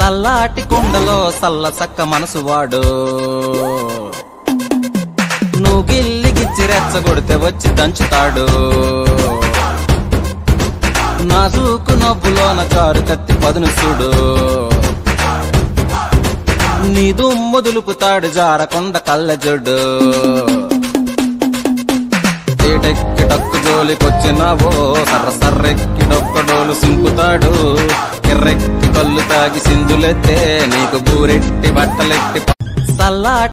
సల్లాటి కుండలో సల్ల సక్క మనసు వాడు నువ్వు గిల్లి గిచ్చి రెచ్చగొడితే వచ్చి దంచుతాడు నాజూకు నవ్వులోన కారు కత్తి పదును చూడు నీ దుమ్ము దులుపుతాడు జారకొండ కళ్ళజొడ్డు ఏటెక్కి డక్కు జోలికొచ్చినావో సర్ర సర్రెక్కి డొక్కడోలు సింపుతాడు ఎర్రెక్కి కళ్ళు తాగి సింధులెత్తే నీకు బూరెట్టి బట్టలెట్టి సల్లాటి